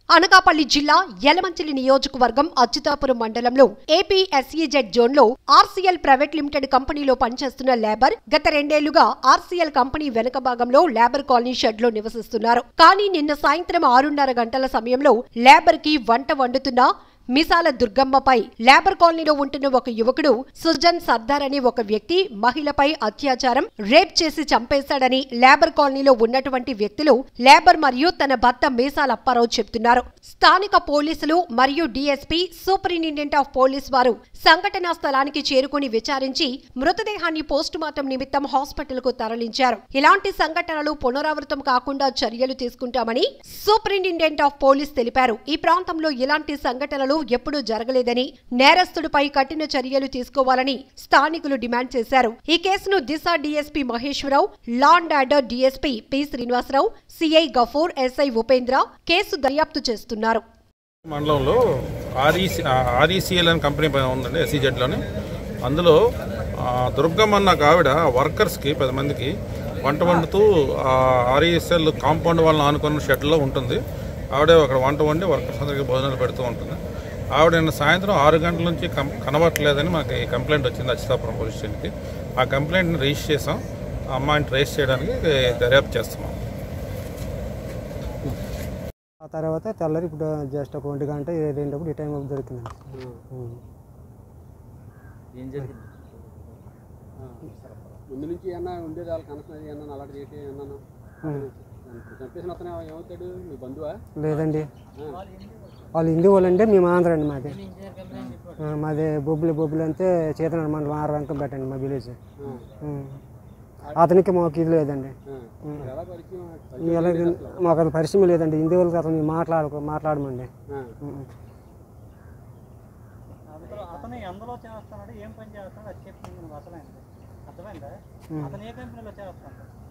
అనకాపల్లి జిల్లా యలమంచిలి నియోజకవర్గం అచ్యుతాపురం మండలంలో ఏపీ ఎస్ఈజెడ్ జోన్ లో ఆర్సీఎల్ ప్రైవేట్ లిమిటెడ్ కంపెనీలో పనిచేస్తున్న లేబర్ గత రెండేళ్లుగా ఆర్సీఎల్ కంపెనీ వెనుక భాగంలో లేబర్ కాలనీ షెడ్ లో నివసిస్తున్నారు కానీ నిన్న సాయంత్రం ఆరున్నర గంటల సమయంలో లేబర్ కి వంట వండుతున్న మిసాల దుర్గమ్మపై లేబర్ కాలనీలో ఉంటున్న ఒక యువకుడు సుజన్ సర్దార్ అనే ఒక వ్యక్తి మహిళపై అత్యాచారం రేప్ చేసి చంపేశాడని లేబర్ కాలనీలో ఉన్నటువంటి వ్యక్తులు లేబర్ మరియు తన భర్త మీసాల అప్పారావు చెప్తున్నారు స్థానిక పోలీసులు మరియు డీఎస్పీ సూపరింటెండెంట్ ఆఫ్ పోలీస్ వారు సంఘటనా స్థలానికి చేరుకుని విచారించి మృతదేహాన్ని పోస్టుమార్టం నిమిత్తం హాస్పిటల్ కు తరలించారు ఇలాంటి సంఘటనలు పునరావృతం కాకుండా చర్యలు తీసుకుంటామని సూపరింటెండెంట్ ఆఫ్ పోలీస్ తెలిపారు ఈ ప్రాంతంలో ఇలాంటి సంఘటనలు ఎప్పుడూ జరగలేదని నేరస్తుడిపై కఠిన చర్యలు తీసుకోవాలని స్థానికులు డిమాండ్ చేశారు ఈ కేసును Disha DSP Maheswararao law and order DSP P Srinivasarao CI Gafoor SI Upendra case దర్యాప్తు చేస్తున్నారు మండలంలో ఆర్ఈసి ఆర్ఈసిఎల్ అనే కంపెనీ పైన ఉందండి ఎస్సీజెడ్లోని అందులో ఆ, దుర్గమ్మ అన్న ఒక ఆవిడ వర్కర్స్కి పది మందికి వంట వండుతూ ఆర్ఈఎస్ఎల్ కాంపౌండ్ వాళ్ళని ఆనుకున్న షెడ్లో ఉంటుంది ఆవిడే అక్కడ వంట వండి వర్కర్స్ అందరికీ భోజనాలు పెడుతూ ఉంటుంది ఆవిడ నిన్న సాయంత్రం ఆరు గంటల నుంచి కం కనబట్టలేదని మాకు కంప్లైంట్ వచ్చింది అచ్యుతాపురం పోలీస్ స్టేషన్కి ఆ కంప్లైంట్ని రిజిస్టర్ చేసాం ఆ అమ్మాయిని ట్రేస్ చేయడానికి దర్యాప్తు చేస్తున్నాం ఆ తర్వాత తెల్లరి ఇప్పుడు జస్ట్ ఒక ఒంటి గంట రెండప్పుడు ఈ టైం దొరికింది ఉం. ఏం జరిగింది ముందు నుంచి ఏమన్నా ఉండేది వాళ్ళ కనెక్షన్ అది ఏమన్నా అలాంటి చేసి ఏమన్నా చంపేసిన అతను ఏమవుతాడు మీ బంధువా లేదండి వాళ్ళు హిందీ వాళ్ళు అంటే మేము ఆంధ్ర అండి మాది ఆ, మాది బొబ్బులు బొబ్బులు అంటే చేతనాడు మండలం ఆరు అంకం పెట్టండి మా విలేజ్ ఉం. అతనికి మాకు ఇది లేదండి మరి ఎలా పరిచయం ఎలాగ మాకు అతను పరిచయం లేదండి హిందీ వాళ్ళకి అతను మాట్లాడుకో మాట్లాడమండి ఆ. ఉం. అందులో అతను ఎందులో చేస్తున్నాడు ఏం పని చేస్తున్నాడు అది చెప్పింది నువ్వు అసలైంది అర్థమైందా అతను ఏ కంపెనీలో చేస్తున్నాడు